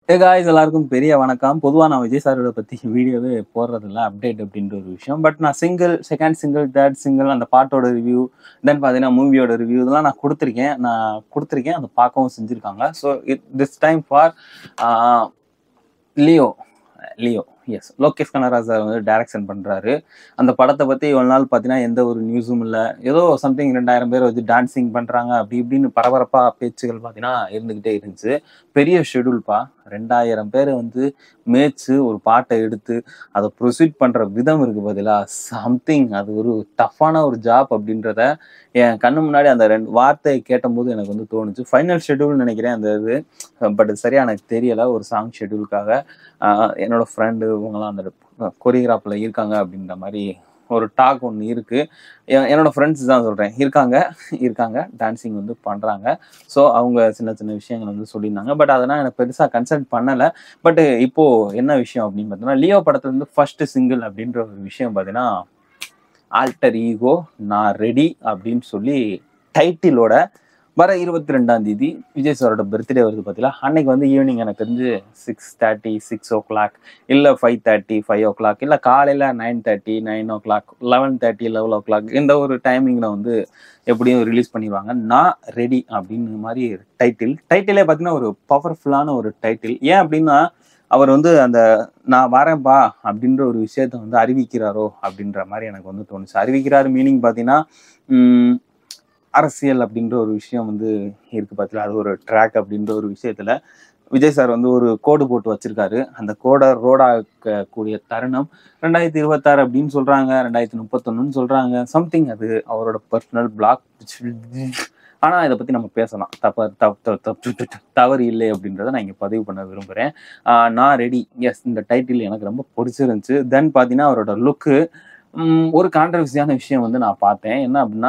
ஏ guys எல்லாருக்கும் பெரிய வணக்கம் பொதுவாக நான் விஜய் சாரோட பற்றி வீடியோவே போடுறதில்ல அப்டேட் அப்படின்ற ஒரு விஷயம் பட் நான் single second single third single அந்த பாட்டோட ரிவ்யூ தென் பார்த்தீங்கன்னா மூவியோட ரிவ்யூ இதெல்லாம் நான் கொடுத்துருக்கேன் நான் கொடுத்துருக்கேன் அதை பார்க்கவும் செஞ்சுருக்காங்க so it this time for Leo Leo is Lokesh Kanagaraj sir வந்து டைரக்ஷன் பண்ணுறாரு அந்த படத்தை பற்றி இவ்வளோ நாள் பார்த்தீங்கன்னா எந்த ஒரு நியூஸும் இல்லை ஏதோ சம்திங் ரெண்டாயிரம் பேர் வச்சு டான்ஸிங் பண்ணுறாங்க அப்படி இப்படின்னு பரபரப்பாக பேச்சுகள் பார்த்தீங்கன்னா இருந்துக்கிட்டே இருந்துச்சு பெரிய ஷெடியூல்ப்பா ரெண்டாயிரம் பேரை வந்து மேய்ச்சு ஒரு பாட்டை எடுத்து அதை ப்ரொசீட் பண்ணுற விதம் இருக்கு பதிலாக சம்திங் அது ஒரு டஃப்பான ஒரு ஜாப் அப்படின்றத என் கண்ணு முன்னாடி அந்த ரெண்டு வார்த்தையை கேட்டபோது எனக்கு வந்து தோணுச்சு ஃபைனல் ஷெடியூல் நினைக்கிறேன் அந்த இது பட் சரியா எனக்கு தெரியல ஒரு சாங் ஷெடியூலுக்காக என்னோட ஃப்ரெண்டு இவங்கெல்லாம் அந்த கொரியோகிராஃபில் இருக்காங்க அப்படின்ற மாதிரி ஒரு டாக் ஒன்று இருக்கு என்- என்னோட ஃப்ரெண்ட்ஸ் தான் சொல்கிறேன் இருக்காங்க இருக்காங்க டான்ஸிங் வந்து பண்ணுறாங்க ஸோ அவங்க சின்ன சின்ன விஷயங்கள் வந்து சொல்லியிருந்தாங்க பட் அதெல்லாம் எனக்கு பெருசாக கன்சல்ட் பண்ணலை பட் இப்போ என்ன விஷயம் அப்படின்னு பார்த்தீங்கன்னா லியோ படத்துல இருந்து ஃபர்ஸ்ட் சிங்கிள் அப்படின்ற ஒரு விஷயம் பார்த்தீங்கன்னா ஆல்டர் ஈகோ நான் ரெடி அப்படின்னு சொல்லி டைட்டிலோட வர இருபத்தி ரெண்டாம் தேதி விஜய் சாரோட பர்த்டே வருது பார்த்தீங்களா அன்னைக்கு வந்து ஈவினிங் எனக்கு தெரிஞ்சு சிக்ஸ் தேர்ட்டி சிக்ஸ் ஓ கிளாக் இல்லை ஃபைவ் தேர்ட்டி ஃபைவ் ஓ கிளாக் இல்லை காலையில் நைன் தேர்ட்டி நைன் ஓ கிளாக் லெவன் தேர்ட்டி லெவல் ஓ கிளாக் இந்த ஒரு டைமிங்கில் வந்து எப்படியும் ரிலீஸ் பண்ணிடுவாங்க நான் ரெடி அப்படின்னு மாதிரி டைட்டில் டைட்டிலே பார்த்தீங்கன்னா ஒரு பவர்ஃபுல்லான ஒரு டைட்டில் ஏன் அப்படின்னா அவர் வந்து அந்த நான் வரேன்பா அப்படின்ற ஒரு விஷயத்த வந்து அறிவிக்கிறாரோ அப்படின்ற மாதிரி எனக்கு வந்து தோணுச்சு அறிவிக்கிறாரு மீனிங் பார்த்தீங்கன்னா உம், அரசியல் அப்படின்ற ஒரு விஷயம் வந்து இருக்கு பார்த்தீங்களா அது ஒரு ட்ராக் அப்படின்ற ஒரு விஷயத்துல விஜய் சார் வந்து ஒரு கோடு போட்டு வச்சிருக்காரு அந்த கோடை ரோடாக்கக்கூடிய தருணம் ரெண்டாயிரத்தி இருபத்தாறு அப்படின்னு சொல்றாங்க ரெண்டாயிரத்தி முப்பத்தொன்னுன்னு சொல்றாங்க சம்திங் அது அவரோட பர்சனல் பிளாக் ஆனா இதை பத்தி நம்ம பேசலாம் தப்ப தப்பு தப்பு- தப்பு- தப்பு- தவறு இல்லை அப்படின்றத நான் இங்க பதிவு பண்ண விரும்புறேன் ஆஹ் நான் ரெடி எஸ் இந்த டைட்டில் எனக்கு ரொம்ப பிடிச்சிருந்துச்சு தென் பார்த்தீங்கன்னா அவரோட லுக்கு ஒரு கான்ட்ரவர்சியான விஷயம் வந்து நான் பார்த்தேன் என்ன அப்படின்னா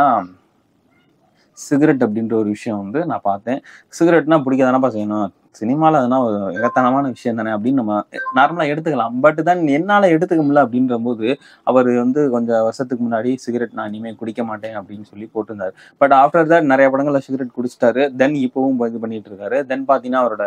சிகரெட் அப்படின்ற ஒரு விஷயம் வந்து நான் பார்த்தேன் சிகரெட்னா பிடிக்காதானப்பா செய்யணும் சினிமாவில் அதெல்லாம் ஒரு இகத்தனமான விஷயம் தானே அப்படின்னு நம்ம நார்மலாக எடுத்துக்கலாம் பட் தான் என்னால் எடுத்துக்க முடியல அப்படின்ற போது அவர் வந்து கொஞ்சம் வருஷத்துக்கு முன்னாடி சிகரெட் நான் இனிமேல் குடிக்க மாட்டேன் அப்படின்னு சொல்லி போட்டிருந்தார் பட் ஆஃப்டர் தட் நிறைய படங்களில் சிகரெட் குடிச்சிட்டாரு தென் இப்போவும் இது பண்ணிட்டு இருக்காரு தென் பார்த்தீங்கன்னா அவரோட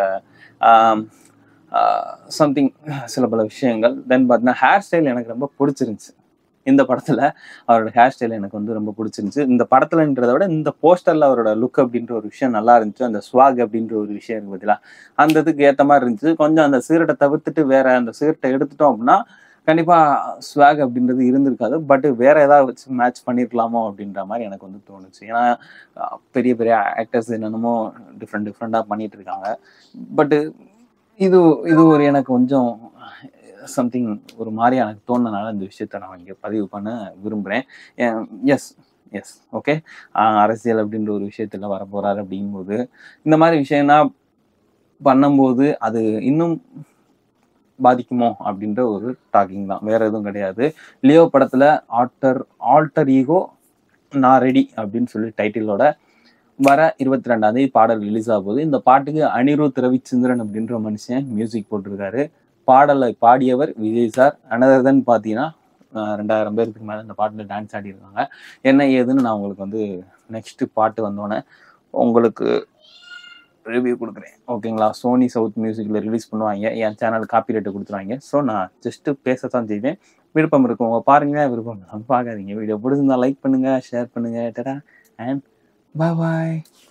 சம்திங் சில பல விஷயங்கள் தென் பார்த்தீங்கன்னா ஹேர் ஸ்டைல் எனக்கு ரொம்ப பிடிச்சிருந்துச்சு இந்த படத்துல அவரோட ஹேர் ஸ்டைல் எனக்கு வந்து ரொம்ப பிடிச்சிருந்துச்சு இந்த படத்துலன்றதை விட இந்த போஸ்டர்ல அவரோட லுக் அப்படின்ற ஒரு விஷயம் நல்லா இருந்துச்சு அந்த ஸ்வாக் அப்படின்ற ஒரு விஷயம் இருக்கு பார்த்தீங்களா அந்த இதுக்கு ஏத்த மாதிரி இருந்துச்சு கொஞ்சம் அந்த சிகரெட்டை தவிர்த்துட்டு வேற அந்த சிகரெட்டை எடுத்துட்டோம் அப்படின்னா கண்டிப்பா ஸ்வாக் அப்படின்றது இருந்திருக்காது பட் வேற ஏதாவது வச்சு மேட்ச் பண்ணிருக்கலாமோ அப்படின்ற மாதிரி எனக்கு வந்து தோணுச்சு ஏன்னா அஹ், பெரிய பெரிய ஆக்டர்ஸ் என்னென்னமோ டிஃப்ரெண்ட் டிஃப்ரெண்டாக பண்ணிட்டு இருக்காங்க பட் இது இது ஒரு எனக்கு கொஞ்சம் சம்திங் ஒரு மாதிரி எனக்கு தோணுனால இந்த விஷயத்த நான் இங்கே பதிவு பண்ண விரும்புகிறேன் எஸ் எஸ் ஓகே அரசியல் அப்படின்ற ஒரு விஷயத்துல வர போறாரு அப்படிங்கும்போது இந்த மாதிரி விஷயம்லாம் பண்ணும்போது அது இன்னும் பாதிக்குமோ அப்படின்ற ஒரு டாக்கிங் தான் வேற எதுவும் கிடையாது லியோ படத்துல ஆல்டர் ஆல்டர் ஈகோ நான் ரெடி அப்படின்னு சொல்லி டைட்டிலோட வர இருபத்தி ரெண்டாம் தேதி பாடல் ரிலீஸ் ஆக போகுது இந்த பாட்டுக்கு அனிருத் ரவிச்சந்திரன் அப்படின்ற மனுஷன் மியூசிக் போட்டிருக்காரு பாடலை பாடியவர் விஜய் சார் அனதர் தென் பார்த்தீங்கன்னா அஹ் ரெண்டாயிரம் பேருக்கு மேலே இந்த பாட்டில் டான்ஸ் ஆடிருக்காங்க என்ன ஏதுன்னு நான் உங்களுக்கு வந்து நெக்ஸ்ட் பாட்டு வந்தோடனே உங்களுக்கு ரிவ்யூ கொடுக்குறேன் ஓகேங்களா சோனி சவுத் மியூசிக்கில் ரிலீஸ் பண்ணுவாங்க என் சேனல் காப்பி ரேட்டு கொடுத்துருவாங்க ஸோ நான் ஜஸ்ட்டு பேசத்தான் செய்வேன் விருப்பம் இருக்கவங்க பாருங்க விருப்பம் இல்லாம பார்க்காதீங்க வீடியோ பிடிச்சிருந்தா லைக் பண்ணுங்க ஷேர் பண்ணுங்க டடா அண்ட் பாய்